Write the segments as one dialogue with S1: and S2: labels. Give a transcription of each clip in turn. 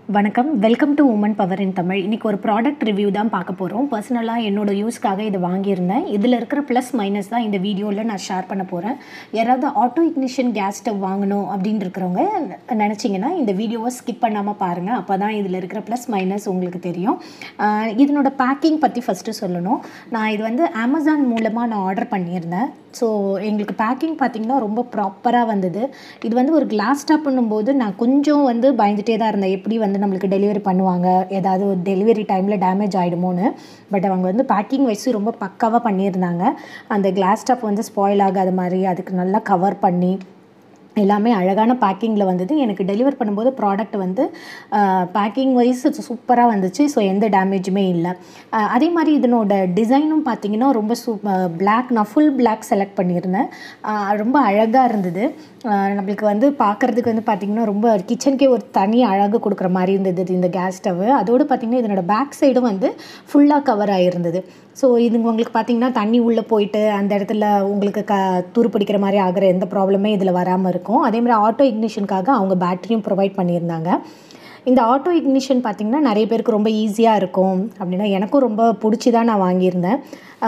S1: வணக்கம் welcome to woman power in Tamil இன்றைக்கி ஒரு ப்ராடக்ட் ரிவ்யூ தான் பார்க்க போகிறோம் பர்சனலாக என்னோட யூஸ்க்காக இது வாங்கியிருந்தேன் இதில் இருக்கிற ப்ளஸ் மைனஸ் தான் இந்த வீடியோவில் நான் ஷேர் பண்ண போகிறேன் யாராவது ஆட்டோ இக்னிஷன் கேஸ் ஸ்டவ் வாங்கணும் அப்படின்னு இருக்கிறவங்க நினச்சிங்கன்னா இந்த வீடியோவை ஸ்கிப் பண்ணாமல் பாருங்கள் அப்போ தான் இதில் இருக்கிற ப்ளஸ் மைனஸ் உங்களுக்கு தெரியும் ஆஹ் இதனோட பேக்கிங் பற்றி ஃபஸ்ட்டு சொல்லணும் நான் இது வந்து அமேசான் மூலமாக நான் ஆர்டர் பண்ணியிருந்தேன் ஸோ எங்களுக்கு பேக்கிங் பார்த்திங்கன்னா ரொம்ப ப்ராப்பராக வந்தது இது வந்து ஒரு கிளாஸ் டாப்னும் போது நான் கொஞ்சம் வந்து பயந்துட்டே தான் இருந்தேன் எப்படி வந்து நம்மளுக்கு டெலிவரி பண்ணுவாங்க ஏதாவது ஒரு டெலிவரி டைமில் டேமேஜ் ஆகிடுமோன்னு பட் அவங்க வந்து பேக்கிங் வச்சு ரொம்ப பக்காவாக பண்ணியிருந்தாங்க அந்த கிளாஸ் டாப் வந்து ஸ்பாயில் ஆகாத மாதிரி அதுக்கு நல்லா கவர் பண்ணி எல்லாமே அழகான பேக்கிங்கில் வந்தது எனக்கு டெலிவர் பண்ணும்போது ப்ராடக்ட் வந்து பேக்கிங் வைஸ் சூப்பராக வந்துச்சு ஸோ எந்த டேமேஜுமே இல்லை அஹ் அதே மாதிரி இதனோட டிசைனும் பார்த்தீங்கன்னா ரொம்ப சூ பிளாக் நான் ஃபுல் பிளாக் செலக்ட் பண்ணியிருந்தேன் அஹ் ரொம்ப அழகாக இருந்தது அஹ் நம்மளுக்கு வந்து பார்க்குறதுக்கு வந்து பார்த்திங்கன்னா ரொம்ப கிச்சனுக்கே ஒரு தனி அழகு கொடுக்குற மாதிரி இருந்தது இந்த கேஸ் ஸ்டவ் அதோடு பார்த்திங்கன்னா இதனோட பேக் சைடும் வந்து ஃபுல்லாக கவர் ஆகிருந்தது ஸோ இது உங்களுக்கு பார்த்தீங்கன்னா தண்ணி உள்ளே போயிட்டு அந்த இடத்துல உங்களுக்கு க துருப்பிடிக்கிற மாதிரி ஆகிற எந்த ப்ராப்ளமே இதில் வராமல் இருக்கும் அதே மாதிரி ஆட்டோ இக்னிஷனுக்காக அவங்க பேட்டரியும் ப்ரொவைட் பண்ணியிருந்தாங்க இந்த ஆட்டோ இக்னிஷன் பார்த்திங்கன்னா நிறைய பேருக்கு ரொம்ப ஈஸியாக இருக்கும் அப்படின்னா எனக்கும் ரொம்ப பிடிச்சி தான் நான் வாங்கியிருந்தேன்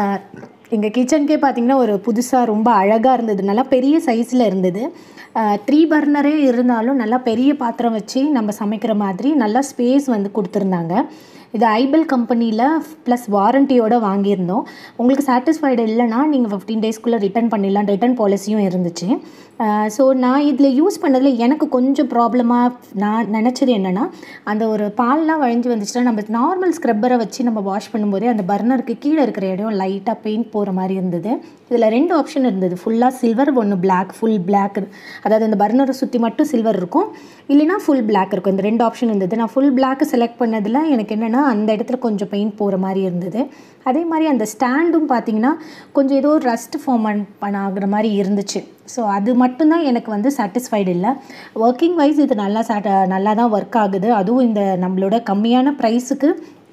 S1: எங்கள் கிச்சனுக்கே பார்த்திங்கன்னா ஒரு புதுசாக ரொம்ப அழகாக இருந்தது நல்லா பெரிய சைஸில் இருந்தது த்ரீ பர்னரே இருந்தாலும் நல்லா பெரிய பாத்திரம் வச்சு நம்ம சமைக்கிற மாதிரி நல்லா ஸ்பேஸ் வந்து கொடுத்துருந்தாங்க இது ஐபெல் கம்பெனியில் ப்ளஸ் வாரண்டியோடு வாங்கியிருந்தோம் உங்களுக்கு சாட்டிஸ்ஃபைடு இல்லைனா நீங்கள் ஃபிஃப்டீன் டேஸ்க்குள்ளே ரிட்டர்ன் பண்ணிடலாம் ரிட்டர்ன் பாலிசியும் இருந்துச்சு ஸோ நான் இதில் யூஸ் பண்ணதில் எனக்கு கொஞ்சம் ப்ராப்ளமாக நான் நினச்சது என்னென்னா அந்த ஒரு பால்லாம் வழிஞ்சு வந்துச்சுன்னா நம்ம நார்மல் ஸ்க்ரப்பரை வச்சு நம்ம வாஷ் பண்ணும்போதே அந்த பர்னருக்கு கீழே இருக்கிற இடம் லைட்டாக பெயிண்ட் போகிற மாதிரி இருந்தது இதில் ரெண்டு ஆப்ஷன் இருந்தது ஃபுல்லாக சில்வர் ஒன்று பிளாக் ஃபுல் பிளாக் அதாவது அந்த பர்னரை சுற்றி மட்டும் சில்வர் இருக்கும் இல்லைனா ஃபுல் பிளாக் இருக்கும் இந்த ரெண்டு ஆப்ஷன் இருந்தது நான் ஃபுல் பிளாக் செலக்ட் பண்ணதில் எனக்கு என்னென்னா அந்த இடத்துல கொஞ்சம் பெயிண்ட் போகிற மாதிரி இருந்தது அதே மாதிரி அந்த ஸ்டாண்டும் பார்த்தீங்கன்னா கொஞ்சம் ஏதோ ரஸ்ட் ஃபார்ம் பண்ண ஆகுற மாதிரி இருந்துச்சு ஸோ அது மட்டும்தான் எனக்கு வந்து சாட்டிஸ்ஃபைடு இல்லை ஒர்க்கிங் வைஸ் இது நல்லா சாட்ட நல்லா தான் ஒர்க் ஆகுது அதுவும் இந்த நம்மளோட கம்மியான ப்ரைஸுக்கு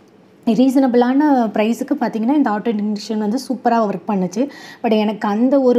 S1: ரீசனபிளான ப்ரைஸுக்கு பார்த்தீங்கன்னா இந்த ஆட்டோ இக்னிஷன் வந்து சூப்பராக ஒர்க் பண்ணுச்சு பட் எனக்கு அந்த ஒரு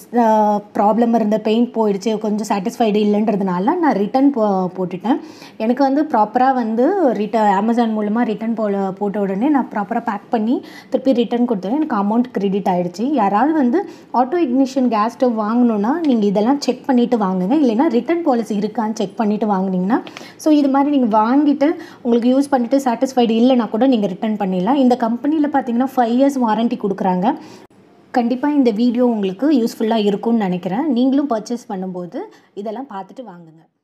S1: ப்ராப்ளம் இருந்த பெயிண்ட் போயிடுச்சு கொஞ்சம் சாட்டிஸ்ஃபைடு இல்லைன்றதுனால நான் ரிட்டன் போ போட்டுட்டேன் எனக்கு வந்து ப்ராப்பராக வந்து ரிட்டன் அமேசான் மூலமாக ரிட்டன் போ போட்ட உடனே நான் ப்ராப்பராக பேக் பண்ணி திருப்பி ரிட்டன் கொடுத்தேன் எனக்கு அமௌண்ட் கிரெடிட் ஆகிடுச்சு யாராவது வந்து ஆட்டோ இக்னிஷன் கேஸ் ஸ்டவ் வாங்கணுன்னா நீங்கள் இதெல்லாம் செக் பண்ணிவிட்டு வாங்குங்க இல்லைனா ரிட்டன் பாலிசி இருக்கான்னு செக் பண்ணிவிட்டு வாங்குனீங்கன்னா ஸோ இது மாதிரி நீங்கள் வாங்கிட்டு உங்களுக்கு யூஸ் பண்ணிவிட்டு சாட்டிஸ்ஃபைடு இல்லைனா கூட நீங்கள் ரிட்டர்ன் பண்ணிடலாம் இந்த கம்பெனியில் பார்த்தீங்கன்னா ஃபைவ் இயர்ஸ் வாரண்ட்டி கொடுக்குறாங்க கண்டிப்பாக இந்த வீடியோ உங்களுக்கு யூஸ்ஃபுல்லாக இருக்கும்னு நினைக்கிறேன் நீங்களும் பர்ச்சேஸ் பண்ணும்போது இதெல்லாம் பார்த்துட்டு வாங்குங்க